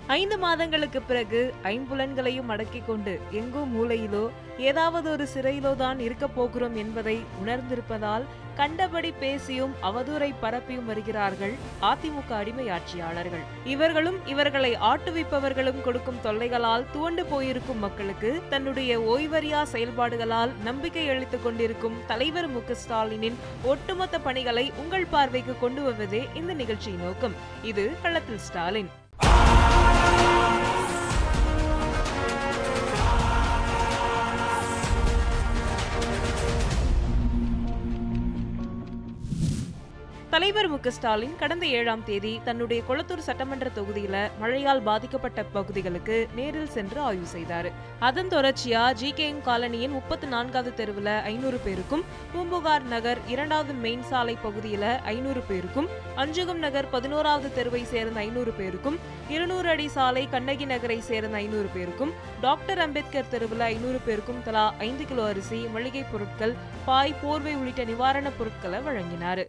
ஐந்து மாதங்களுக்கு பிறகு ஐம்புலன்களையும் அடக்கிக் கொண்டு எங்கோ மூலையிலோ ஏதாவது ஒரு சிறையிலோ தான் இருக்கப் போகிறோம் என்பதை உணர்ந்திருப்பதால் கண்டபடி பேசியும் அவதூறை பரப்பியும் வருகிறார்கள் அதிமுக அடிமை ஆட்சியாளர்கள் இவர்களும் இவர்களை ஆட்டுவிப்பவர்களும் கொடுக்கும் தொல்லைகளால் துவண்டு போயிருக்கும் மக்களுக்கு தன்னுடைய ஓய்வறியா செயல்பாடுகளால் நம்பிக்கை அளித்துக் கொண்டிருக்கும் தலைவர் மு க ஸ்டாலினின் ஒட்டுமொத்த பணிகளை உங்கள் பார்வைக்கு கொண்டு வருவதே இந்த நிகழ்ச்சியின் நோக்கம் இது களத்தில் ஸ்டாலின் தலைவர் மு க ஸ்டாலின் கடந்த ஏழாம் தேதி தன்னுடைய கொளத்தூர் சட்டமன்ற தொகுதியில மழையால் பாதிக்கப்பட்ட பகுதிகளுக்கு நேரில் சென்று ஆய்வு செய்தார் அதன் தொடர்ச்சியா ஜி கே எம் காலனியின் முப்பத்தி நான்காவது தெருவுல ஐநூறு பேருக்கும் பூம்புகார் நகர் இரண்டாவது மெயின் சாலை பகுதியில ஐநூறு பேருக்கும் அஞ்சுகம் நகர் பதினோராவது தெருவை சேர்ந்த ஐநூறு பேருக்கும் இருநூறு அடி சாலை கண்ணகி நகரை சேர்ந்த ஐநூறு பேருக்கும் டாக்டர் அம்பேத்கர் தெருவில் ஐநூறு பேருக்கும் தலா ஐந்து கிலோ அரிசி மளிகை பொருட்கள் பாய் போர்வை உள்ளிட்ட நிவாரணப் பொருட்களை வழங்கினார்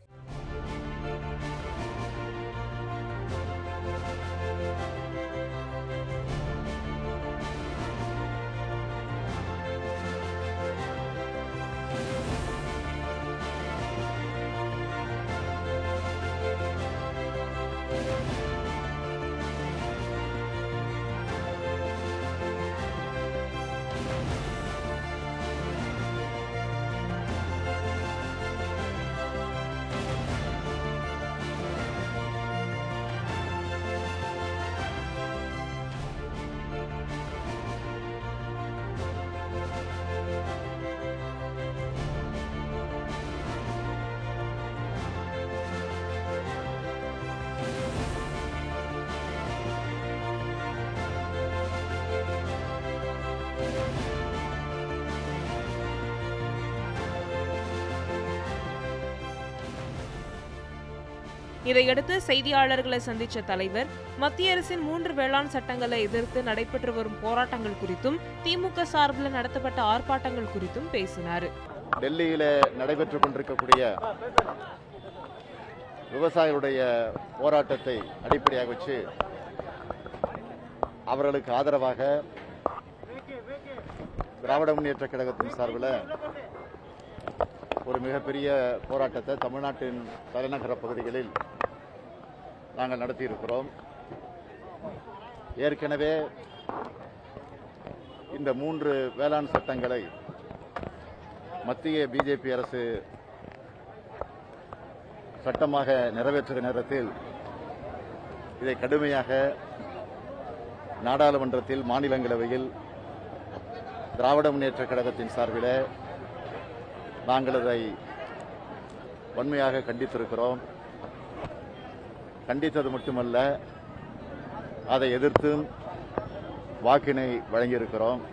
இதையடுத்து செய்தியாளர்களை சந்திச்ச தலைவர் மத்திய அரசின் மூன்று வேளாண் சட்டங்களை எதிர்த்து நடைபெற்று வரும் போராட்டங்கள் குறித்தும் திமுக சார்பில் நடத்தப்பட்ட ஆர்ப்பாட்டங்கள் குறித்தும் பேசினார் டெல்லியில நடைபெற்றுக் கொண்டிருக்கக்கூடிய விவசாயிகளுடைய போராட்டத்தை அடிப்படையாக வச்சு அவர்களுக்கு ஆதரவாக திராவிட முன்னேற்ற கழகத்தின் சார்பில் ஒரு மிகப்பெரிய போராட்டத்தை தமிழ்நாட்டின் தலைநகர பகுதிகளில் நாங்கள் நடத்தியிருக்கிறோம் ஏற்கனவே இந்த மூன்று வேளாண் சட்டங்களை மத்திய பிஜேபி அரசு சட்டமாக நிறைவேற்றுகிற நேரத்தில் இதை கடுமையாக நாடாளுமன்றத்தில் மாநிலங்களவையில் திராவிட முன்னேற்ற கழகத்தின் சார்பில் நாங்கள் அதை வன்மையாக கண்டித்திருக்கிறோம் கண்டித்தது மட்டுமல்ல அதை எதிர்த்தும் வாக்கினை வழங்கியிருக்கிறோம்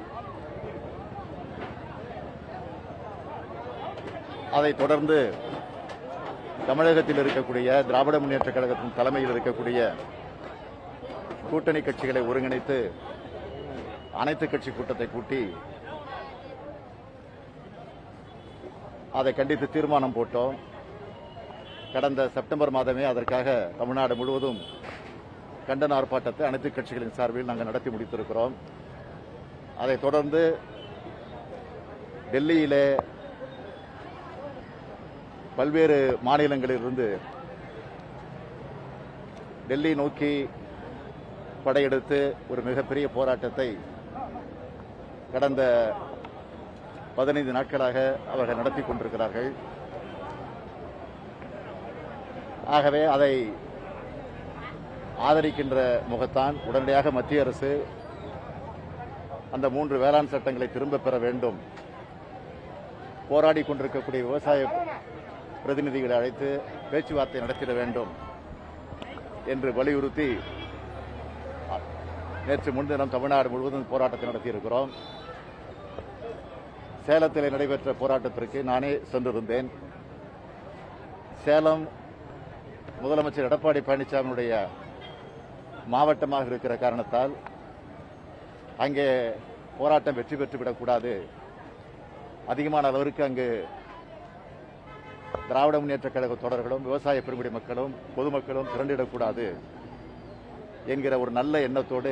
அதைத் தொடர்ந்து தமிழகத்தில் இருக்கக்கூடிய திராவிட முன்னேற்ற கழகத்தின் தலைமையில் இருக்கக்கூடிய கூட்டணி கட்சிகளை ஒருங்கிணைத்து அனைத்து கட்சி கூட்டத்தை கூட்டி அதை கண்டித்து தீர்மானம் போட்டோம் கடந்த செப்டம்பர் மாதமே அதற்காக தமிழ்நாடு முழுவதும் கண்டன ஆர்ப்பாட்டத்தை அனைத்து கட்சிகளின் சார்பில் நாங்கள் நடத்தி முடித்திருக்கிறோம் அதைத் தொடர்ந்து டெல்லியிலே பல்வேறு மாநிலங்களிலிருந்து டெல்லி நோக்கி படையெடுத்து ஒரு மிகப்பெரிய போராட்டத்தை கடந்த பதினைந்து நாட்களாக அவர்கள் நடத்தி கொண்டிருக்கிறார்கள் ஆகவே அதை ஆதரிக்கின்ற முகத்தான் உடனடியாக மத்திய அரசு அந்த மூன்று வேளாண் சட்டங்களை திரும்ப பெற வேண்டும் போராடி கொண்டிருக்கக்கூடிய விவசாய பிரதிநிதிகளை அழைத்து பேச்சுவார்த்தை நடத்திட வேண்டும் என்று வலியுறுத்தி நேற்று முன்தினம் தமிழ்நாடு முழுவதும் போராட்டத்தை நடத்தியிருக்கிறோம் சேலத்தில் நடைபெற்ற போராட்டத்திற்கு நானே சென்றிருந்தேன் சேலம் முதலமைச்சர் எடப்பாடி பழனிசாமியுடைய மாவட்டமாக இருக்கிற காரணத்தால் அங்கே போராட்டம் வெற்றி பெற்றுவிடக்கூடாது அதிகமான அளவிற்கு அங்கு திராவிட முன்னேற்ற கழக தொடர்களும் விவசாய பெருங்குடி மக்களும் பொதுமக்களும் திரண்டிடக்கூடாது என்கிற ஒரு நல்ல எண்ணத்தோடு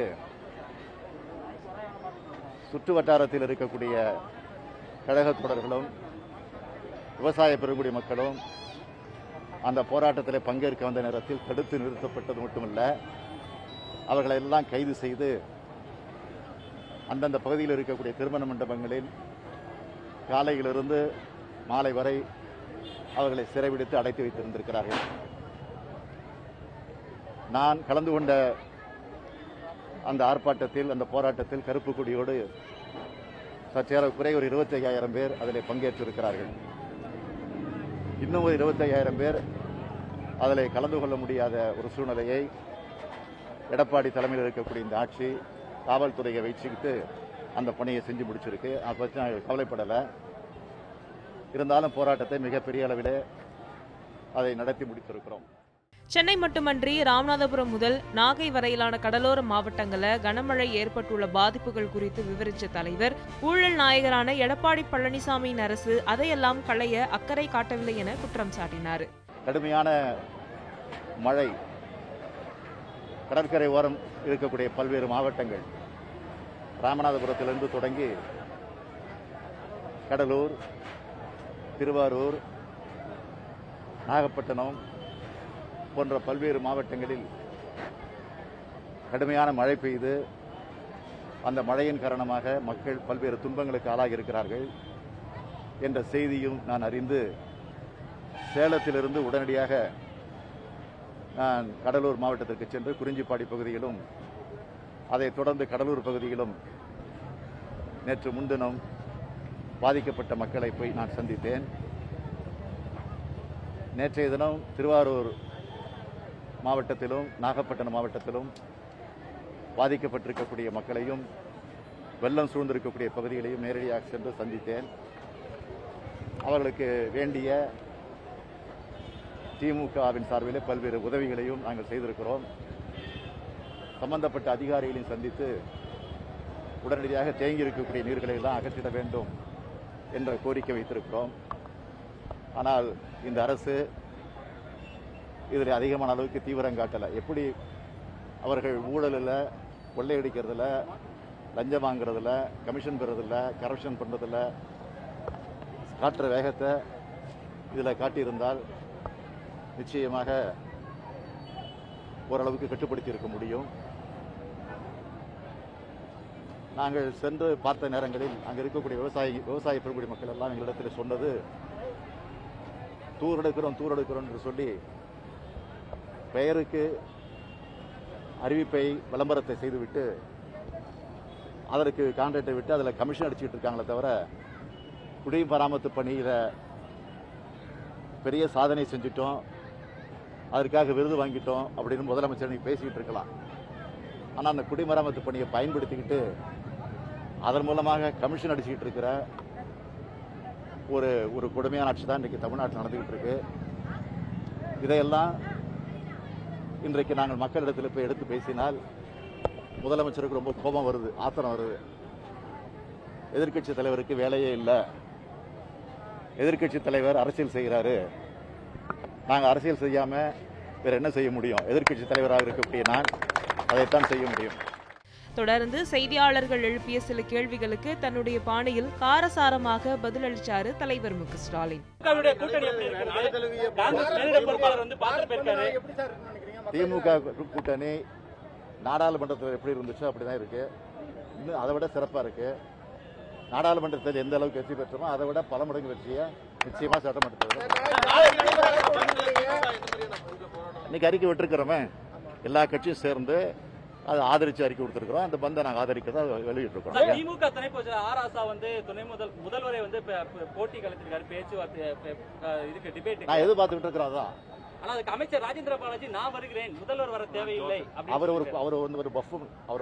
சுற்று வட்டாரத்தில் இருக்கக்கூடிய கழக தொடர்களும் விவசாய பெருங்குடி மக்களும் அந்த போராட்டத்தில் பங்கேற்க வந்த நேரத்தில் தடுத்து நிறுத்தப்பட்டது மட்டுமல்ல அவர்களை எல்லாம் கைது செய்து அந்தந்த பகுதியில் இருக்கக்கூடிய திருமண மண்டபங்களில் காலையிலிருந்து மாலை வரை அவர்களை சிறைபிடித்து அடைத்து வைத்திருந்திருக்கிறார்கள் நான் கலந்து கொண்ட அந்த ஆர்ப்பாட்டத்தில் அந்த போராட்டத்தில் கருப்பு கொடியோடு சற்றேறக்குறை ஒரு இருபத்தி ஐயாயிரம் பேர் அதில் பங்கேற்றிருக்கிறார்கள் இன்னும் ஒரு இருபத்தி ஐயாயிரம் பேர் அதில் கலந்து கொள்ள முடியாத ஒரு சூழ்நிலையை எடப்பாடி தலைமையில் இருக்கக்கூடிய இந்த ஆட்சி காவல்துறையை வச்சுக்கிட்டு அந்த பணியை செஞ்சு முடிச்சிருக்கு அதை பற்றி நான் கவலைப்படலை இருந்தாலும் போராட்டத்தை மிகப்பெரிய அளவில் அதை நடத்தி முடித்திருக்கிறோம் சென்னை மட்டுமன்றி ராமநாதபுரம் முதல் நாகை வரையிலான கடலோர மாவட்டங்கள கனமழை ஏற்பட்டுள்ள பாதிப்புகள் குறித்து விவரித்த தலைவர் ஊழல் நாயகரான எடப்பாடி பழனிசாமியின் அரசு அதையெல்லாம் களைய அக்கறை காட்டவில்லை என குற்றம் சாட்டினார் கடுமையான மழை கடற்கரை ஓரம் இருக்கக்கூடிய பல்வேறு மாவட்டங்கள் ராமநாதபுரத்திலிருந்து தொடங்கி கடலூர் திருவாரூர் நாகப்பட்டினம் போன்ற பல்வேறு மாவட்டங்களில் கடுமையான மழை பெய்து அந்த மழையின் காரணமாக மக்கள் பல்வேறு துன்பங்களுக்கு ஆளாகி இருக்கிறார்கள் என்ற செய்தியும் நான் அறிந்து சேலத்திலிருந்து உடனடியாக நான் கடலூர் மாவட்டத்திற்கு சென்று குறிஞ்சிப்பாடி பகுதியிலும் அதைத் தொடர்ந்து கடலூர் பகுதியிலும் நேற்று முன்தினம் பாதிக்கப்பட்ட மக்களை போய் நான் சந்தித்தேன் நேற்றைய தினம் திருவாரூர் மாவட்டத்திலும் நாகப்பட்டினம் மாவட்டத்திலும் பாதிக்கப்பட்டிருக்கக்கூடிய மக்களையும் வெள்ளம் சூழ்ந்திருக்கக்கூடிய பகுதிகளையும் நேரடியாக சென்று சந்தித்தேன் அவர்களுக்கு வேண்டிய திமுகவின் சார்பிலே பல்வேறு உதவிகளையும் நாங்கள் செய்திருக்கிறோம் சம்பந்தப்பட்ட அதிகாரிகளையும் சந்தித்து உடனடியாக தேங்கி இருக்கக்கூடிய நீர்களை எல்லாம் அகற்றிட வேண்டும் என்ற கோரிக்கை வைத்திருக்கிறோம் ஆனால் இந்த அரசு இதில் அதிகமான அளவுக்கு தீவிரம் காட்டலை எப்படி அவர்கள் ஊழலில் கொள்ளையடிக்கிறதுல லஞ்சம் வாங்குறதுல கமிஷன் பெறதில்ல கரப்ஷன் பண்ணுறதில்ல காட்டுற வேகத்தை இதில் காட்டியிருந்தால் நிச்சயமாக ஓரளவுக்கு கட்டுப்படுத்தி இருக்க முடியும் நாங்கள் சென்று பார்த்த நேரங்களில் அங்கே இருக்கக்கூடிய விவசாயி விவசாய பெருங்குடி மக்கள் எல்லாம் எங்களிடத்தில் சொன்னது தூர் எடுக்கிறோம் தூர் எடுக்கிறோம் என்று சொல்லி பெயருக்கு அறிவிப்பை விளம்பரத்தை செய்துவிட்டு அதற்கு கான்ட்ராக்டை விட்டு அதில் கமிஷன் அடிச்சுட்டு இருக்காங்களே தவிர குடிநீர் பராமத்து பணியில் பெரிய சாதனை செஞ்சிட்டோம் அதற்காக விருது வாங்கிட்டோம் அப்படின்னு முதலமைச்சர் நீ பேசிக்கிட்டு இருக்கலாம் ஆனால் அந்த குடிமராமத்து பணியை பயன்படுத்திக்கிட்டு அதன் மூலமாக கமிஷன் அடிச்சுக்கிட்டு இருக்கிற ஒரு ஒரு கொடுமையான ஆட்சி தான் இன்றைக்கு தமிழ்நாட்டில் நடந்துகிட்டு இருக்கு இதையெல்லாம் இன்றைக்கு நாங்கள் மக்களிடத்தில் போய் எடுத்து பேசினால் முதலமைச்சருக்கு ரொம்ப கோபம் வருது ஆத்திரம் வருது எதிர்க்கட்சி தலைவருக்கு வேலையே இல்லை எதிர்க்கட்சி தலைவர் அரசியல் செய்கிறாரு நாங்கள் அரசியல் செய்யாம வேற என்ன செய்ய முடியும் எதிர்க்கட்சி தலைவராக இருக்கக்கூடிய நான் அதைத்தான் செய்ய முடியும் தொடர்ந்து செய்தியாளர்கள் எழுப்பிய சில கேள்விகளுக்கு தன்னுடைய பாணியில் காரசாரமாக பதிலளிச்சாரு தலைவர் மு க ஸ்டாலின் திமுகவுடைய கூட்டணி எப்படி இருக்குது காங்கிரஸ் மேலிட பொறுப்பாளர் வந்து பார்த்துட்டு போயிருக்காரு திமுக கூட்டணி நாடாளுமன்றத்தில் எப்படி இருந்துச்சோ அப்படிதான் இருக்கு இன்னும் அதை விட சிறப்பா இருக்கு நாடாளுமன்றத்தில் எந்த அளவுக்கு வெற்றி பெற்றோமோ அதை விட பல மடங்கு வெற்றியை நிச்சயமா சட்டமன்றத்தில் இன்னைக்கு அறிக்கை விட்டுருக்கிறோமே எல்லா கட்சியும் சேர்ந்து அதை ஆதரிச்சு அறிக்கை கொடுத்துருக்கிறோம் அந்த பந்தை நாங்கள் ஆதரிக்கிறதா வெளியிட்டிருக்கிறோம் சார், திமுக துணை பொதுச்செயலர் ஆர் ஆசா வந்து துணை முதல் முதல்வரை வந்து ப- ப- போட்டி கலைச்சிருக்காரு பேச்சுவார்த்தை ப- ப- இதுக்கு டிபேட் நான் எதிர்பார்த்துக்கிட்டு இருக்கிறோம் அதான் ஆனா அதுக்கு அமைச்சர் ராஜேந்திர பாலாஜி நான் வருகிறேன் முதல்வர் வர தேவையில்லை அப்படின்னு அவர் ஒரு சொல்லியிருக்காரு. அவர் வந்து ஒரு பஃபும் அவர்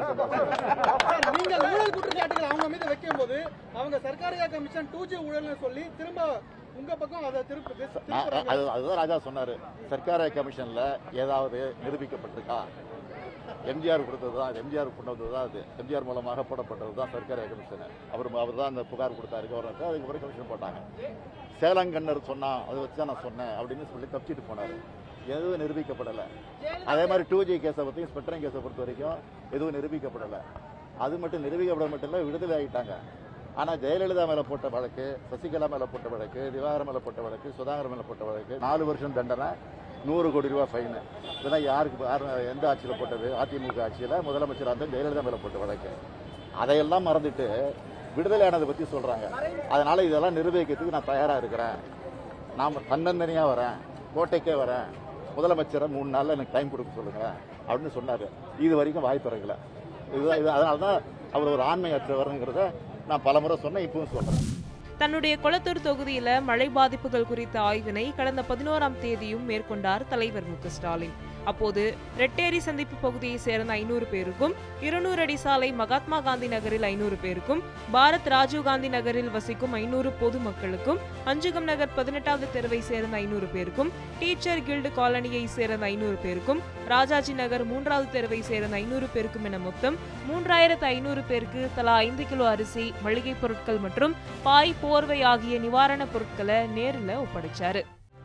சார், நீங்கள் ஊழல் குற்றச்சாட்டுகள் அவங்க மீது வைக்கும்போது அவங்க சர்க்காரியா கமிஷன் டூ ஜி ஊழல்னு சொல்லி திரும்ப உங்க பக்கம் அதை திருப்பி திசை- நான் திருப்புறாங்க. அது அதுதான் ராஜா சொன்னாரு சர்க்கார கமிஷன்ல ஏதாவது நிரூபிக்கப்பட்டிருக்கா எம்ஜிஆர் கொடுத்தது தான் எம்ஜிஆர் கொண்டு வந்தது தான் அது எம்ஜிஆர் மூலமாக போடப்பட்டது தான் சர்க்கார கமிஷன் அவர் அவர் தான் அந்த புகார் கொடுத்தாரு கவர்னர் அதுக்கு பிறகு கமிஷன் போட்டாங்க சேலங்கண்ணர் சொன்னா அதை வச்சு தான் நான் சொன்னேன் அப்படின்னு சொல்லி தப்பிச்சிட்டு போனாரு எதுவும் நிரூபிக்கப்படலை அதே மாதிரி டூ ஜி கேஸை பற்றியும் ஸ்பெக்ட்ரம் கேஸை பொறுத்த வரைக்கும் எதுவும் நிரூபிக்கப்படலை அது மட்டும் நிரூபிக்கப்பட மட்டும் இல்லை விடுதலை ஆகிட்டாங்க ஆனால் ஜெயலலிதா மேலே போட்ட வழக்கு சசிகலா மேலே போட்ட வழக்கு திவாகரன் மேலே போட்ட வழக்கு சுதாகர் மேலே போட்ட வழக்கு நாலு வருஷம் தண்டனை நூறு கோடி ரூபாய் ஃபைனு இதெல்லாம் யாருக்கு யார் எந்த ஆட்சியில் போட்டது அதிமுக ஆட்சியில் முதலமைச்சராக இருந்த ஜெயலலிதா மேலே போட்ட வழக்கு அதையெல்லாம் மறந்துட்டு விடுதலையானதை பற்றி சொல்கிறாங்க அதனால இதெல்லாம் நிரூபிக்கிறதுக்கு நான் தயாராக இருக்கிறேன் நான் தன்னந்தனியாக வரேன் கோட்டைக்கே வரேன் முதலமைச்சரை மூணு நாளில் எனக்கு டைம் கொடுக்க சொல்லுங்க அப்படின்னு சொன்னார் இது வரைக்கும் வாய் திறக்கல இதுதான் இது அதனால தான் அவர் ஒரு ஆண்மையற்றவருங்கிறத நான் பலமுறை சொன்னேன் இப்பவும் சொல்கிறேன் தன்னுடைய கொளத்தூர் தொகுதியில மழை பாதிப்புகள் குறித்த ஆய்வினை கடந்த பதினோராம் தேதியும் மேற்கொண்டார் தலைவர் மு க ஸ்டாலின் அப்போது ரெட்டேரி சந்திப்பு பகுதியை சேர்ந்த ஐநூறு பேருக்கும் இருநூறு அடி சாலை மகாத்மா காந்தி நகரில் ஐநூறு பேருக்கும் பாரத் ராஜீவ் காந்தி நகரில் வசிக்கும் ஐநூறு பொதுமக்களுக்கும் அஞ்சுகம் நகர் பதினெட்டாவது தெருவை சேர்ந்த ஐநூறு பேருக்கும் டீச்சர் கில்டு காலனியை சேர்ந்த ஐநூறு பேருக்கும் ராஜாஜி நகர் மூன்றாவது தெருவை சேர்ந்த ஐநூறு பேருக்கும் என மொத்தம் மூன்றாயிரத்து ஐநூறு பேருக்கு தலா ஐந்து கிலோ அரிசி மளிகை பொருட்கள் மற்றும் பாய் போர்வை ஆகிய நிவாரணப் பொருட்களை நேரில் ஒப்படைச்சாரு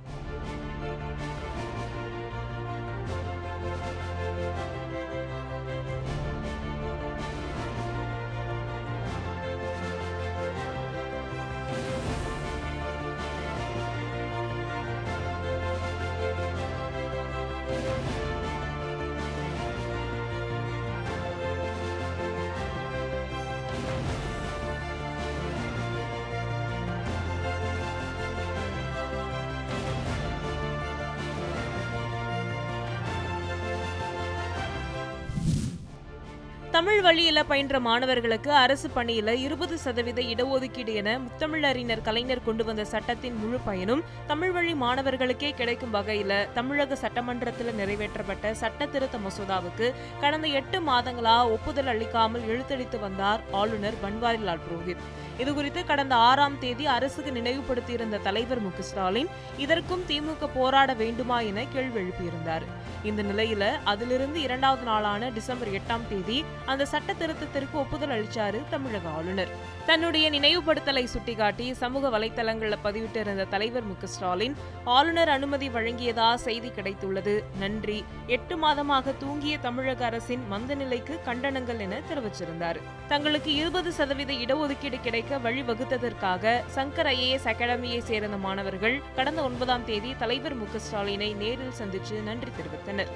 தமிழ் வழியில பயின்ற மாணவர்களுக்கு அரசு பணியில இருபது சதவீத இடஒதுக்கீடு என முத்தமிழறிஞர் கலைஞர் கொண்டு வந்த சட்டத்தின் முழு பயனும் தமிழ் வழி மாணவர்களுக்கே கிடைக்கும் வகையில தமிழக சட்டமன்றத்தில் நிறைவேற்றப்பட்ட சட்ட திருத்த மசோதாவுக்கு கடந்த எட்டு மாதங்களா ஒப்புதல் அளிக்காமல் இழுத்தடித்து வந்தார் ஆளுநர் பன்வாரிலால் புரோஹித் இதுகுறித்து கடந்த ஆறாம் தேதி அரசுக்கு நினைவுபடுத்தியிருந்த தலைவர் மு க ஸ்டாலின் இதற்கும் திமுக போராட வேண்டுமா என கேள்வி எழுப்பியிருந்தார் இந்த நிலையில அதிலிருந்து இரண்டாவது நாளான டிசம்பர் எட்டாம் தேதி அந்த சட்ட திருத்தத்திற்கு ஒப்புதல் அளிச்சாரு தமிழக ஆளுநர் தன்னுடைய நினைவுபடுத்தலை சுட்டிக்காட்டி சமூக வலைத்தளங்கள்ல பதிவிட்டிருந்த தலைவர் மு க ஸ்டாலின் ஆளுநர் அனுமதி வழங்கியதா செய்தி கிடைத்துள்ளது நன்றி எட்டு மாதமாக தூங்கிய தமிழக அரசின் மந்த நிலைக்கு கண்டனங்கள் என தெரிவிச்சிருந்தார் தங்களுக்கு இருபது சதவீத இடஒதுக்கீடு கிடைக்க வழிவகுத்ததற்காக சங்கர் ஐஏஎஸ் அகாடமியை சேர்ந்த மாணவர்கள் கடந்த ஒன்பதாம் தேதி தலைவர் மு க ஸ்டாலினை நேரில் சந்திச்சு நன்றி தெரிவித்தனர்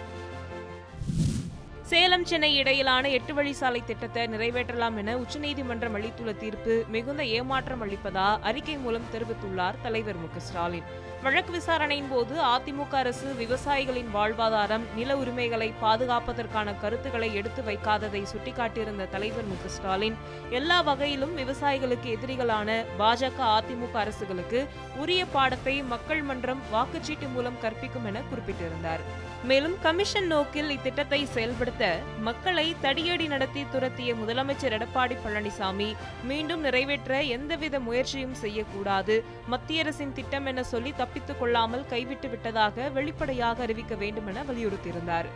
சேலம் சென்னை இடையிலான எட்டு வழி சாலை திட்டத்தை நிறைவேற்றலாம் என உச்சநீதிமன்றம் அளித்துள்ள தீர்ப்பு மிகுந்த ஏமாற்றம் அளிப்பதா அறிக்கை மூலம் தெரிவித்துள்ளார் தலைவர் மு க ஸ்டாலின் வழக்கு விசாரணையின் போது அதிமுக அரசு விவசாயிகளின் வாழ்வாதாரம் நில உரிமைகளை பாதுகாப்பதற்கான கருத்துக்களை எடுத்து வைக்காததை சுட்டிக்காட்டியிருந்த தலைவர் மு க ஸ்டாலின் எல்லா வகையிலும் விவசாயிகளுக்கு எதிரிகளான பாஜக அதிமுக அரசுகளுக்கு உரிய பாடத்தை மக்கள் மன்றம் வாக்குச்சீட்டு மூலம் கற்பிக்கும் என குறிப்பிட்டிருந்தார் மேலும் கமிஷன் நோக்கில் இத்திட்டத்தை செயல்படுத்த மக்களை தடியடி நடத்தி துரத்திய முதலமைச்சர் எடப்பாடி பழனிசாமி மீண்டும் நிறைவேற்ற எந்தவித முயற்சியும் செய்யக்கூடாது மத்திய அரசின் திட்டம் என சொல்லி தப்பித்துக் கொள்ளாமல் கைவிட்டு விட்டதாக வெளிப்படையாக அறிவிக்க வேண்டும் என வலியுறுத்தியிருந்தார்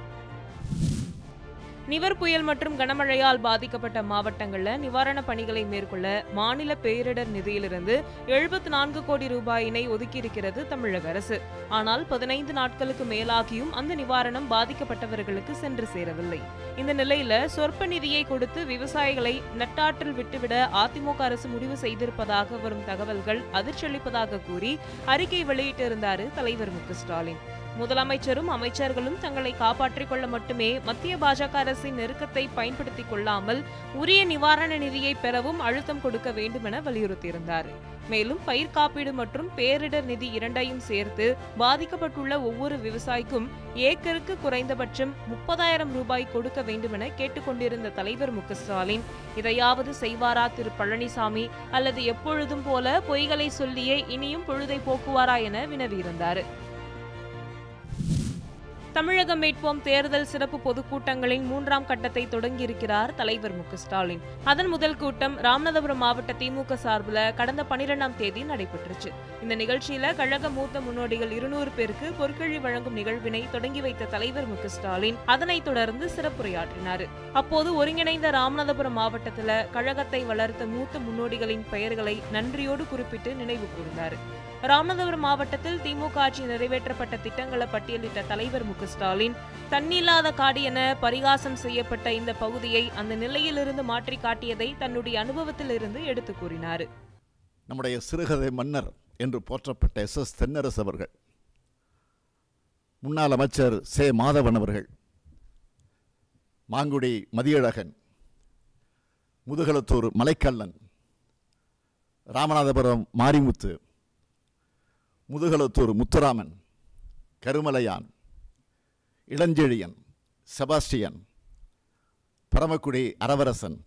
நிவர் புயல் மற்றும் கனமழையால் பாதிக்கப்பட்ட மாவட்டங்கள்ல நிவாரணப் பணிகளை மேற்கொள்ள மாநில பேரிடர் நிதியிலிருந்து எழுபத்தி நான்கு கோடி ரூபாயினை ஒதுக்கியிருக்கிறது தமிழக அரசு ஆனால் பதினைந்து நாட்களுக்கு மேலாகியும் அந்த நிவாரணம் பாதிக்கப்பட்டவர்களுக்கு சென்று சேரவில்லை இந்த நிலையில சொற்ப நிதியை கொடுத்து விவசாயிகளை நட்டாற்றில் விட்டுவிட அதிமுக அரசு முடிவு செய்திருப்பதாக வரும் தகவல்கள் அதிர்ச்சியளிப்பதாக கூறி அறிக்கை வெளியிட்டிருந்தாரு தலைவர் மு க ஸ்டாலின் முதலமைச்சரும் அமைச்சர்களும் தங்களை காப்பாற்றிக் கொள்ள மட்டுமே மத்திய பாஜக அரசின் நெருக்கத்தை பயன்படுத்திக் கொள்ளாமல் உரிய நிவாரண நிதியை பெறவும் அழுத்தம் கொடுக்க வேண்டும் என வலியுறுத்தியிருந்தார் மேலும் பயிர் காப்பீடு மற்றும் பேரிடர் நிதி இரண்டையும் சேர்த்து பாதிக்கப்பட்டுள்ள ஒவ்வொரு விவசாயிக்கும் ஏக்கருக்கு குறைந்தபட்சம் முப்பதாயிரம் ரூபாய் கொடுக்க வேண்டும் என கேட்டுக்கொண்டிருந்த தலைவர் மு க ஸ்டாலின் இதையாவது செய்வாரா திரு பழனிசாமி அல்லது எப்பொழுதும் போல பொய்களை சொல்லியே இனியும் பொழுதை போக்குவாரா என வினவியிருந்தார் தமிழகம் மீட்போம் தேர்தல் சிறப்பு பொதுக்கூட்டங்களின் மூன்றாம் கட்டத்தை தொடங்கியிருக்கிறார் தலைவர் மு க ஸ்டாலின் அதன் முதல் கூட்டம் ராமநாதபுரம் மாவட்ட திமுக சார்பில் கடந்த பனிரெண்டாம் தேதி நடைபெற்றுச்சு இந்த நிகழ்ச்சியில கழக மூத்த முன்னோடிகள் இருநூறு பேருக்கு பொற்கழி வழங்கும் நிகழ்வினை தொடங்கி வைத்த தலைவர் மு க ஸ்டாலின் அதனைத் தொடர்ந்து சிறப்புரையாற்றினார் அப்போது ஒருங்கிணைந்த ராமநாதபுரம் மாவட்டத்துல கழகத்தை வளர்த்த மூத்த முன்னோடிகளின் பெயர்களை நன்றியோடு குறிப்பிட்டு நினைவு கூர்ந்தார் ராமநாதபுரம் மாவட்டத்தில் திமுக ஆட்சி நிறைவேற்றப்பட்ட திட்டங்களை பட்டியலிட்ட தலைவர் மு க ஸ்டாலின் தன்னில்லாத காடு என பரிகாசம் செய்யப்பட்ட இந்த பகுதியை அந்த நிலையிலிருந்து மாற்றி காட்டியதை தன்னுடைய அனுபவத்திலிருந்து எடுத்து கூறினார் நம்முடைய சிறுகதை மன்னர் என்று போற்றப்பட்ட எஸ் எஸ் தென்னரசு அவர்கள் முன்னாள் அமைச்சர் சே மாதவன் அவர்கள் மாங்குடி மதியழகன் முதுகலத்தூர் மலைக்கல்லன் ராமநாதபுரம் மாரிமுத்து முதுகலத்தூர் முத்துராமன் கருமலையான் இளஞ்செழியன் செபாஸ்டியன் பரமக்குடி அரவரசன்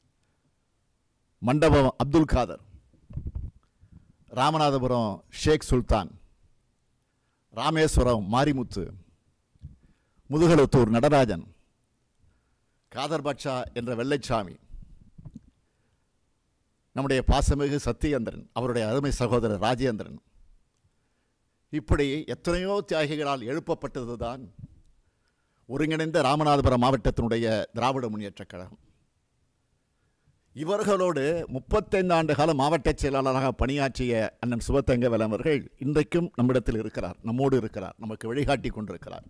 மண்டபம் அப்துல் காதர் ராமநாதபுரம் ஷேக் சுல்தான் ராமேஸ்வரம் மாரிமுத்து முதுகலத்தூர் நடராஜன் காதர் பாட்ஷா என்ற வெள்ளைச்சாமி நம்முடைய பாசமிகு சத்தியேந்திரன் அவருடைய அருமை சகோதரர் ராஜேந்திரன் இப்படி எத்தனையோ தியாகிகளால் எழுப்பப்பட்டதுதான் ஒருங்கிணைந்த ராமநாதபுரம் மாவட்டத்தினுடைய திராவிட முன்னேற்றக் கழகம் இவர்களோடு முப்பத்தைந்து ஆண்டு கால மாவட்ட செயலாளராக பணியாற்றிய அண்ணன் சுபத்தங்கவேல் அவர்கள் இன்றைக்கும் நம்மிடத்தில் இருக்கிறார் நம்மோடு இருக்கிறார் நமக்கு வழிகாட்டி கொண்டிருக்கிறார்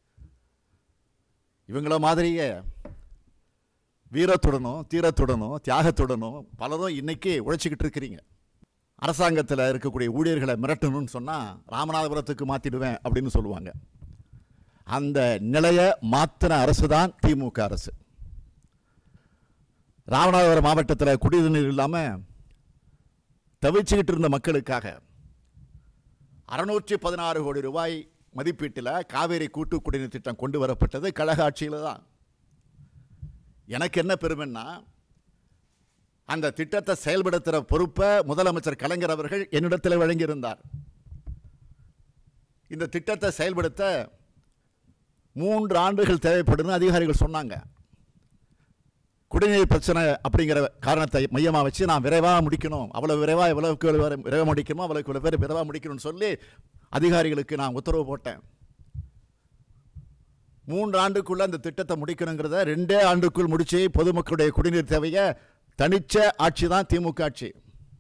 இவங்கள மாதிரியே வீரத்துடனும் தீரத்துடனும் தியாகத்துடனும் பலரும் இன்னைக்கு உழைச்சிக்கிட்டு இருக்கிறீங்க அரசாங்கத்தில் இருக்கக்கூடிய ஊழியர்களை மிரட்டணும்னு சொன்னால் ராமநாதபுரத்துக்கு மாற்றிடுவேன் அப்படின்னு சொல்லுவாங்க அந்த நிலையை மாற்றின அரசு தான் திமுக அரசு ராமநாதபுரம் மாவட்டத்தில் குடிநீர் இல்லாமல் தவிச்சுக்கிட்டு இருந்த மக்களுக்காக அறுநூற்றி பதினாறு கோடி ரூபாய் மதிப்பீட்டில் காவேரி கூட்டு குடிநீர் திட்டம் கொண்டு வரப்பட்டது கழக ஆட்சியில் தான் எனக்கு என்ன பெருமைன்னா அந்த திட்டத்தை செயல்படுத்துகிற பொறுப்பை முதலமைச்சர் கலைஞர் அவர்கள் என்னிடத்தில் வழங்கியிருந்தார் இந்த திட்டத்தை செயல்படுத்த மூன்று ஆண்டுகள் தேவைப்படுன்னு அதிகாரிகள் சொன்னாங்க குடிநீர் பிரச்சனை அப்படிங்கிற காரணத்தை மையமாக வச்சு நான் விரைவாக முடிக்கணும் அவ்வளோ விரைவாக எவ்வளவுக்கு எவ்வளவு விரைவாக முடிக்கணுமோ அவ்வளோக்கு இவ்வளோ பேர் விரைவாக முடிக்கணும்னு சொல்லி அதிகாரிகளுக்கு நான் உத்தரவு போட்டேன் மூன்று ஆண்டுக்குள்ள அந்த திட்டத்தை முடிக்கணுங்கிறத ரெண்டே ஆண்டுக்குள் முடிச்சு பொதுமக்களுடைய குடிநீர் தேவையை தனிச்ச ஆட்சி தான் திமுக ஆட்சி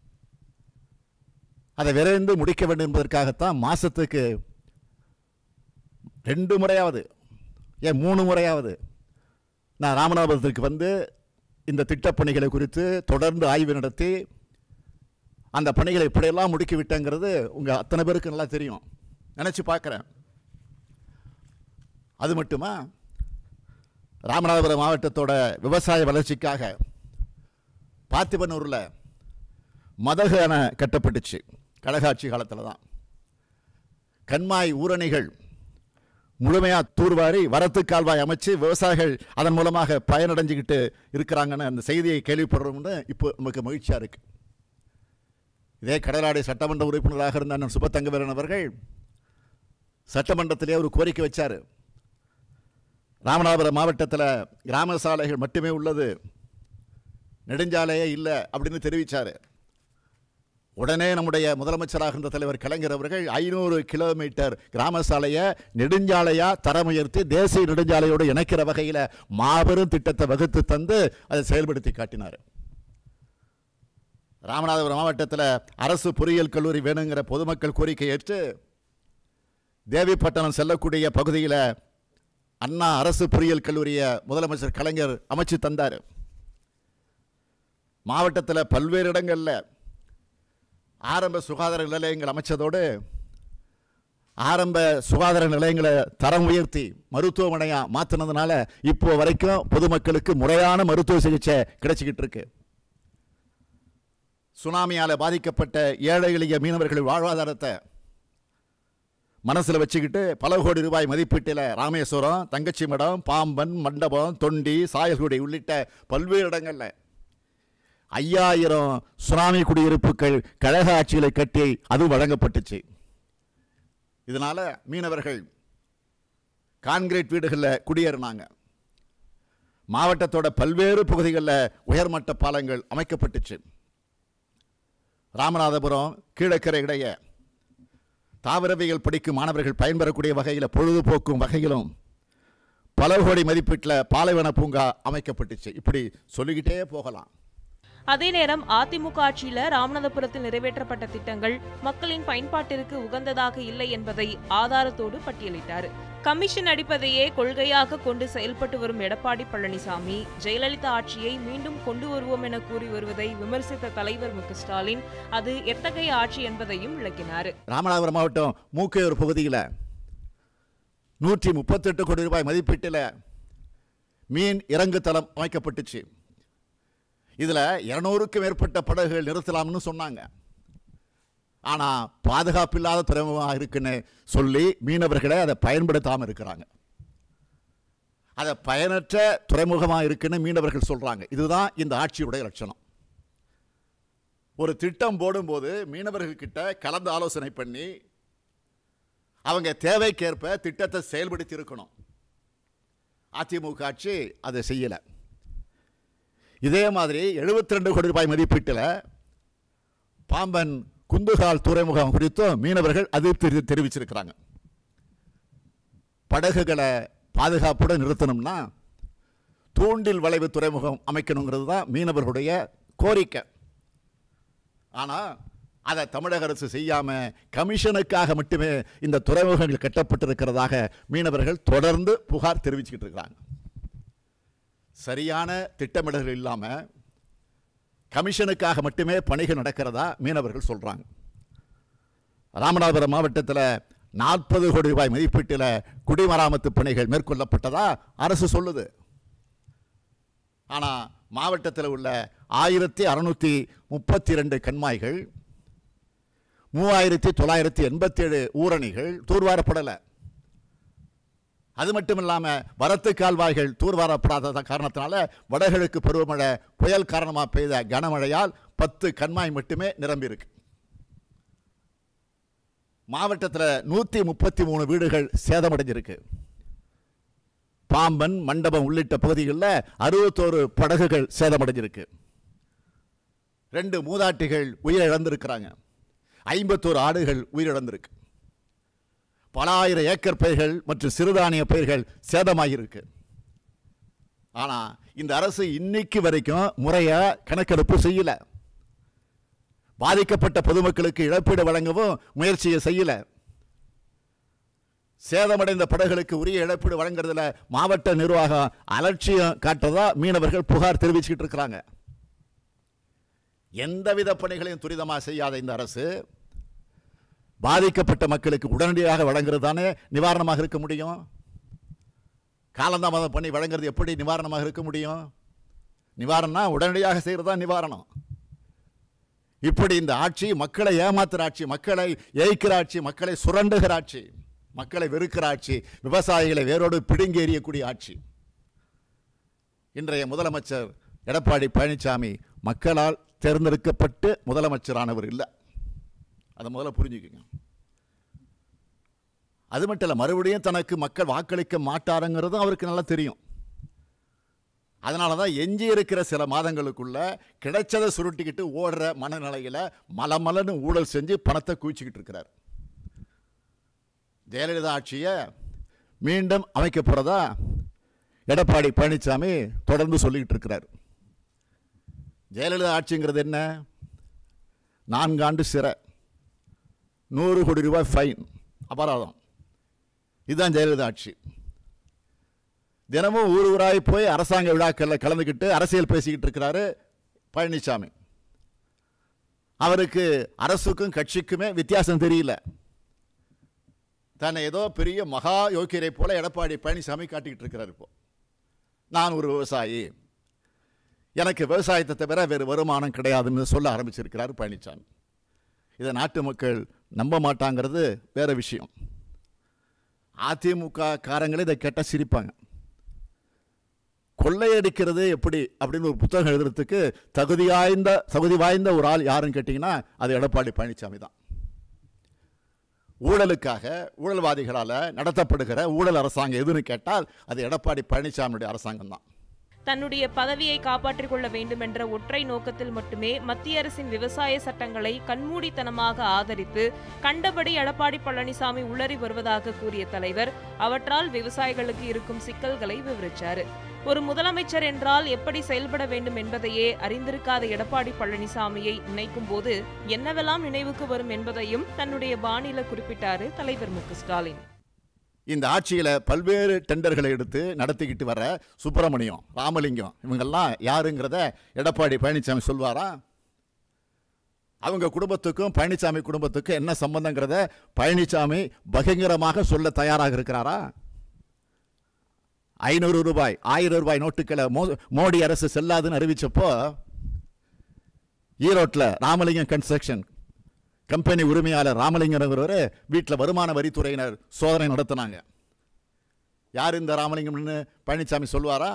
அதை விரைந்து முடிக்க வேண்டும் என்பதற்காகத்தான் மாசத்துக்கு ரெண்டு முறையாவது ஏன் மூணு முறையாவது நான் ராமநாதபுரத்திற்கு வந்து இந்த திட்டப்பணிகளை குறித்து தொடர்ந்து ஆய்வு நடத்தி அந்த பணிகளை இப்படியெல்லாம் முடுக்கி விட்டேங்கிறது உங்கள் அத்தனை பேருக்கு நல்லா தெரியும் நினச்சி பார்க்குறேன் அது மட்டுமா ராமநாதபுரம் மாவட்டத்தோட விவசாய வளர்ச்சிக்காக பார்த்திபனூரில் மதகு அணை கட்டப்பட்டுச்சு கழகாட்சி காலத்தில் தான் கண்மாய் ஊரணிகள் முழுமையாக தூர்வாரி வரத்து கால்வாய் அமைச்சு விவசாயிகள் அதன் மூலமாக பயனடைஞ்சுக்கிட்டு இருக்கிறாங்கன்னு அந்த செய்தியை கேள்விப்படுறோம்னு இப்போ நமக்கு மகிழ்ச்சியாக இருக்கு இதே கடலாடி சட்டமன்ற உறுப்பினராக இருந்த அண்ணன் சுபத்தங்கவேலன் அவர்கள் சட்டமன்றத்திலே ஒரு கோரிக்கை வச்சார் ராமநாதபுரம் மாவட்டத்தில் கிராம சாலைகள் மட்டுமே உள்ளது நெடுஞ்சாலையே இல்லை அப்படின்னு தெரிவித்தார் உடனே நம்முடைய முதலமைச்சராக இருந்த தலைவர் கலைஞர் அவர்கள் ஐநூறு கிலோமீட்டர் கிராம சாலையை நெடுஞ்சாலையா தரம் உயர்த்தி தேசிய நெடுஞ்சாலையோடு இணைக்கிற வகையில் மாபெரும் திட்டத்தை வகுத்து தந்து அதை செயல்படுத்தி காட்டினார் ராமநாதபுரம் மாவட்டத்தில் அரசு பொறியியல் கல்லூரி வேணுங்கிற பொதுமக்கள் கோரிக்கை ஏற்று தேவிப்பட்டினம் செல்லக்கூடிய பகுதியில் அண்ணா அரசு பொறியியல் கல்லூரியை முதலமைச்சர் கலைஞர் அமைச்சு தந்தார் மாவட்டத்தில் பல்வேறு இடங்களில் ஆரம்ப சுகாதார நிலையங்கள் அமைச்சதோடு ஆரம்ப சுகாதார நிலையங்களை தரம் உயர்த்தி மருத்துவமனையாக மாற்றினதுனால இப்போ வரைக்கும் பொதுமக்களுக்கு முறையான மருத்துவ சிகிச்சை கிடைச்சிக்கிட்டு இருக்கு சுனாமியால் பாதிக்கப்பட்ட ஏழை எளிய மீனவர்கள் வாழ்வாதாரத்தை மனசில் வச்சுக்கிட்டு பல கோடி ரூபாய் மதிப்பீட்டில் ராமேஸ்வரம் தங்கச்சி மடம் பாம்பன் மண்டபம் தொண்டி சாயல்குடி உள்ளிட்ட பல்வேறு இடங்களில் ஐயாயிரம் சுனாமி குடியிருப்புகள் கழக ஆட்சிகளை கட்டி அது வழங்கப்பட்டுச்சு இதனால மீனவர்கள் கான்கிரீட் வீடுகளில் குடியேறினாங்க மாவட்டத்தோட பல்வேறு பகுதிகளில் உயர்மட்ட பாலங்கள் அமைக்கப்பட்டுச்சு ராமநாதபுரம் கீழக்கரை இடையே தாவரவியல் படிக்கும் மாணவர்கள் பயன்பெறக்கூடிய வகையில் பொழுதுபோக்கும் வகையிலும் பல கோடி மதிப்பீட்டில் பாலைவன பூங்கா அமைக்கப்பட்டுச்சு இப்படி சொல்லிக்கிட்டே போகலாம் அதே நேரம் அதிமுக ஆட்சியில ராமநாதபுரத்தில் நிறைவேற்றப்பட்ட திட்டங்கள் மக்களின் பயன்பாட்டிற்கு உகந்ததாக இல்லை என்பதை ஆதாரத்தோடு பட்டியலிட்டார் கமிஷன் அடிப்பதையே கொள்கையாக கொண்டு செயல்பட்டு வரும் எடப்பாடி பழனிசாமி ஜெயலலிதா ஆட்சியை மீண்டும் கொண்டு வருவோம் என கூறி வருவதை விமர்சித்த தலைவர் மு க ஸ்டாலின் அது எத்தகைய ஆட்சி என்பதையும் விளக்கினார் ராமநாதபுரம் மாவட்டம் மூக்கையூர் பகுதியில் நூற்றி முப்பத்தெட்டு கோடி ரூபாய் மதிப்பீட்டில் மீன் இறங்கு தளம் அமைக்கப்பட்டுச்சு இதில் இருநூறுக்கும் மேற்பட்ட படகுகள் நிறுத்தலாம்னு சொன்னாங்க ஆனால் பாதுகாப்பில்லாத துறைமுகமாக இருக்குன்னு சொல்லி மீனவர்களை அதை பயன்படுத்தாமல் இருக்கிறாங்க அதை பயனற்ற துறைமுகமாக இருக்குன்னு மீனவர்கள் சொல்கிறாங்க இதுதான் இந்த ஆட்சியுடைய லட்சணம் ஒரு திட்டம் போடும்போது மீனவர்கள்கிட்ட கலந்து ஆலோசனை பண்ணி அவங்க தேவைக்கேற்ப திட்டத்தை செயல்படுத்தி இருக்கணும் அதிமுக ஆட்சி அதை செய்யலை இதே மாதிரி 72 ரெண்டு கோடி ரூபாய் மதிப்பீட்டில் பாம்பன் குந்துகால் துறைமுகம் குறித்தும் மீனவர்கள் அதிருப்தி தெரிவிச்சிருக்கிறாங்க படகுகளை பாதுகாப்புடன் நிறுத்தணும்னா தூண்டில் வளைவு துறைமுகம் அமைக்கணுங்கிறது தான் மீனவர்களுடைய கோரிக்கை ஆனால் அதை தமிழக அரசு செய்யாமல் கமிஷனுக்காக மட்டுமே இந்த துறைமுகங்கள் கட்டப்பட்டிருக்கிறதாக மீனவர்கள் தொடர்ந்து புகார் தெரிவிச்சுக்கிட்டு இருக்கிறாங்க சரியான திட்டமிடல்கள் இல்லாமல் கமிஷனுக்காக மட்டுமே பணிகள் நடக்கிறதா மீனவர்கள் சொல்கிறாங்க ராமநாதபுரம் மாவட்டத்தில் நாற்பது கோடி ரூபாய் மதிப்பீட்டில் குடிமராமத்து பணிகள் மேற்கொள்ளப்பட்டதா அரசு சொல்லுது ஆனால் மாவட்டத்தில் உள்ள ஆயிரத்தி அறுநூற்றி முப்பத்தி ரெண்டு கண்மாய்கள் மூவாயிரத்தி தொள்ளாயிரத்தி எண்பத்தேழு ஊரணிகள் தூர்வாரப்படலை அது மட்டும் இல்லாமல் வரத்து கால்வாய்கள் தூர்வாரப்படாத காரணத்தினால வடகிழக்கு பருவமழை புயல் காரணமாக பெய்த கனமழையால் பத்து கண்மாய் மட்டுமே நிரம்பியிருக்கு மாவட்டத்தில் நூற்றி முப்பத்தி மூணு வீடுகள் சேதமடைஞ்சிருக்கு பாம்பன் மண்டபம் உள்ளிட்ட பகுதிகளில் அறுபத்தோரு படகுகள் சேதமடைஞ்சிருக்கு ரெண்டு மூதாட்டிகள் உயிரிழந்திருக்கிறாங்க ஐம்பத்தோரு ஆடுகள் உயிரிழந்திருக்கு பல ஆயிரம் ஏக்கர் பயிர்கள் மற்றும் சிறுதானிய பயிர்கள் சேதமாகியிருக்கு ஆனால் இந்த அரசு இன்னைக்கு வரைக்கும் முறையாக கணக்கெடுப்பு செய்யல பாதிக்கப்பட்ட பொதுமக்களுக்கு இழப்பீடு வழங்கவும் முயற்சியை செய்யல சேதமடைந்த படகுகளுக்கு உரிய இழப்பீடு வழங்குறதுல மாவட்ட நிர்வாகம் அலட்சியம் காட்டுறதா மீனவர்கள் புகார் தெரிவிச்சுக்கிட்டு இருக்கிறாங்க எந்தவித பணிகளையும் துரிதமாக செய்யாத இந்த அரசு பாதிக்கப்பட்ட மக்களுக்கு உடனடியாக வழங்குறது தானே நிவாரணமாக இருக்க முடியும் காலந்தாமதம் பண்ணி வழங்குறது எப்படி நிவாரணமாக இருக்க முடியும் நிவாரணம்னா உடனடியாக செய்கிறது தான் நிவாரணம் இப்படி இந்த ஆட்சி மக்களை ஏமாத்துற ஆட்சி மக்களை ஏய்க்கிற ஆட்சி மக்களை சுரண்டுகிற ஆட்சி மக்களை வெறுக்கிற ஆட்சி விவசாயிகளை வேரோடு பிடுங்கி எறியக்கூடிய ஆட்சி இன்றைய முதலமைச்சர் எடப்பாடி பழனிசாமி மக்களால் தேர்ந்தெடுக்கப்பட்டு முதலமைச்சரானவர் இல்லை அதை முதல்ல புரிஞ்சுக்கங்க அது மட்டும் இல்லை மறுபடியும் தனக்கு மக்கள் வாக்களிக்க மாட்டாருங்கிறதும் அவருக்கு நல்லா தெரியும் அதனால தான் எஞ்சி இருக்கிற சில மாதங்களுக்குள்ள கிடைச்சதை சுருட்டிக்கிட்டு ஓடுற மனநிலையில் மலமலன்னு ஊழல் செஞ்சு பணத்தை குவிச்சுக்கிட்டு இருக்கிறார் ஜெயலலிதா ஆட்சியை மீண்டும் அமைக்க போகிறதா எடப்பாடி பழனிசாமி தொடர்ந்து சொல்லிக்கிட்டு இருக்கிறார் ஜெயலலிதா ஆட்சிங்கிறது என்ன நான்காண்டு சிறை நூறு கோடி ரூபாய் ஃபைன் அபராதம் இதுதான் ஜெயலலிதா ஆட்சி தினமும் ஊர் ஊராய் போய் அரசாங்க விழாக்களில் கலந்துக்கிட்டு அரசியல் பேசிக்கிட்டு இருக்கிறாரு பழனிசாமி அவருக்கு அரசுக்கும் கட்சிக்குமே வித்தியாசம் தெரியல தன்னை ஏதோ பெரிய மகா யோக்கியரை போல எடப்பாடி பழனிசாமி காட்டிக்கிட்டு இருக்கிறார் இப்போ நான் ஒரு விவசாயி எனக்கு விவசாயத்தை தவிர வேறு வருமானம் கிடையாதுன்னு சொல்ல ஆரம்பிச்சிருக்கிறார் பழனிசாமி இதை நாட்டு மக்கள் நம்ப மாட்டாங்கிறது வேற விஷயம் அதிமுக காரங்களே இதை கேட்டால் சிரிப்பாங்க கொள்ளையடிக்கிறது எப்படி அப்படின்னு ஒரு புத்தகம் எழுதுறதுக்கு தகுதி வாய்ந்த தகுதி வாய்ந்த ஒரு ஆள் யாருன்னு கேட்டிங்கன்னா அது எடப்பாடி பழனிசாமி தான் ஊழலுக்காக ஊழல்வாதிகளால் நடத்தப்படுகிற ஊழல் அரசாங்கம் எதுன்னு கேட்டால் அது எடப்பாடி பழனிசாமியுடைய அரசாங்கம் தான் தன்னுடைய பதவியை காப்பாற்றிக் கொள்ள வேண்டும் என்ற ஒற்றை நோக்கத்தில் மட்டுமே மத்திய அரசின் விவசாய சட்டங்களை கண்மூடித்தனமாக ஆதரித்து கண்டபடி எடப்பாடி பழனிசாமி உளறி வருவதாக கூறிய தலைவர் அவற்றால் விவசாயிகளுக்கு இருக்கும் சிக்கல்களை விவரிச்சாரு ஒரு முதலமைச்சர் என்றால் எப்படி செயல்பட வேண்டும் என்பதையே அறிந்திருக்காத எடப்பாடி பழனிசாமியை நினைக்கும் போது என்னவெல்லாம் நினைவுக்கு வரும் என்பதையும் தன்னுடைய பாணியில குறிப்பிட்டாரு தலைவர் மு க ஸ்டாலின் இந்த ஆட்சியில பல்வேறு டெண்டர்களை எடுத்து நடத்திக்கிட்டு வர சுப்பிரமணியம் ராமலிங்கம் இவங்கெல்லாம் யாருங்கிறத எடப்பாடி பழனிசாமி சொல்வாரா அவங்க குடும்பத்துக்கும் பழனிசாமி குடும்பத்துக்கும் என்ன சம்பந்தங்கிறத பழனிசாமி பகிரங்கமாக சொல்ல தயாராக இருக்கிறாரா ஐநூறு ரூபாய் ஆயிரம் ரூபாய் நோட்டுக்களை மோ- மோடி அரசு செல்லாதுன்னு அறிவிச்சப்போ ஈரோட்டில் ராமலிங்கம் கன்ஸ்ட்ரக்ஷன் கம்பெனி உரிமையாளர் ராமலிங்கம்ங்கிறவர் வீட்டில் வருமான வரித்துறையினர் சோதனை நடத்தினாங்க யார் இந்த ராமலிங்கம்னு பழனிசாமி சொல்வாரா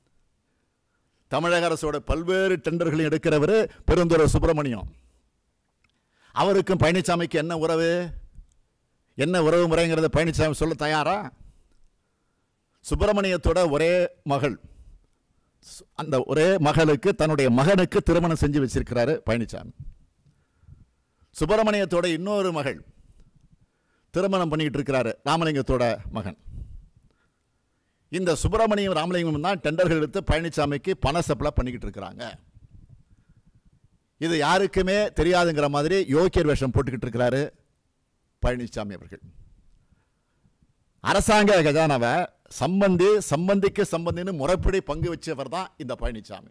தமிழக அரசோட பல்வேறு டெண்டர்களையும் எடுக்கிறவர் பெருந்துறை சுப்பிரமணியம் அவருக்கும் பழனிசாமிக்கு என்ன உறவு என்ன உறவு முறைங்கிறத பழனிசாமி சொல்ல தயாரா சுப்பிரமணியத்தோட ஒரே மகள் சு- அந்த ஒரே மகளுக்கு தன்னுடைய மகனுக்கு திருமணம் செஞ்சு வச்சிருக்கிறாரு பழனிசாமி சுப்பிரமணியத்தோட இன்னொரு மகள் திருமணம் பண்ணிக்கிட்டு இருக்கிறாரு ராமலிங்கத்தோட மகன் இந்த சுப்பிரமணியம் ராமலிங்கம் தான் டெண்டர்கள் எடுத்து பழனிசாமிக்கு பண சப்ளை பண்ணிக்கிட்டு இருக்கிறாங்க இது யாருக்குமே தெரியாதுங்கிற மாதிரி யோக்கியர் வேஷம் போட்டுக்கிட்டு இருக்கிறாரு பழனிசாமி அவர்கள் அரசாங்க கஜானாவை சம்பந்தி சம்பந்திக்கு சம்பந்தின்னு முறைப்படி பங்கு வச்சவர் தான் இந்த பழனிசாமி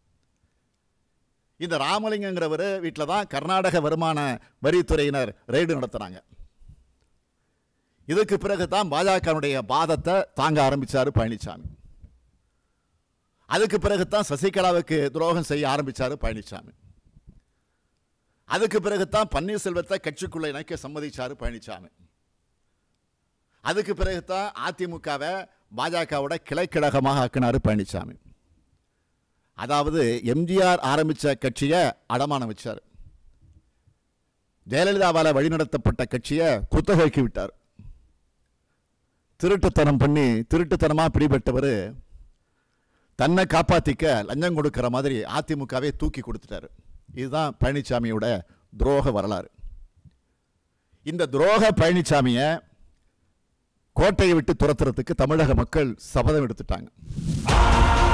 இந்த ராமலிங்கங்கிறவர் வீட்டில் தான் கர்நாடக வருமான வரித்துறையினர் ரெய்டு நடத்துனாங்க இதுக்கு பிறகு தான் பாஜகவுடைய பாதத்தை தாங்க ஆரம்பிச்சாரு பழனிசாமி அதுக்கு பிறகு தான் சசிகலாவுக்கு துரோகம் செய்ய ஆரம்பிச்சாரு பழனிசாமி அதுக்கு பிறகு தான் பன்னீர்செல்வத்தை கட்சிக்குள்ள இணைக்க சம்மதிச்சாரு பழனிசாமி அதுக்கு பிறகு தான் அதிமுகவை பாஜகவோட கிளைக்கழகமாக ஆக்கினாரு பழனிசாமி அதாவது எம்ஜிஆர் ஆரம்பிச்ச கட்சியை அடமானம் வச்சார் ஜெயலலிதாவால் வழிநடத்தப்பட்ட கட்சியை குத்தகைக்கு விட்டார் திருட்டுத்தனம் பண்ணி திருட்டுத்தனமாக பிடிபட்டவர் தன்னை காப்பாத்திக்க லஞ்சம் கொடுக்கிற மாதிரி அதிமுகவே தூக்கி கொடுத்துட்டாரு இதுதான் பழனிசாமியோட துரோக வரலாறு இந்த துரோக பழனிசாமியை கோட்டையை விட்டு துரத்துறதுக்கு தமிழக மக்கள் சபதம் எடுத்துட்டாங்க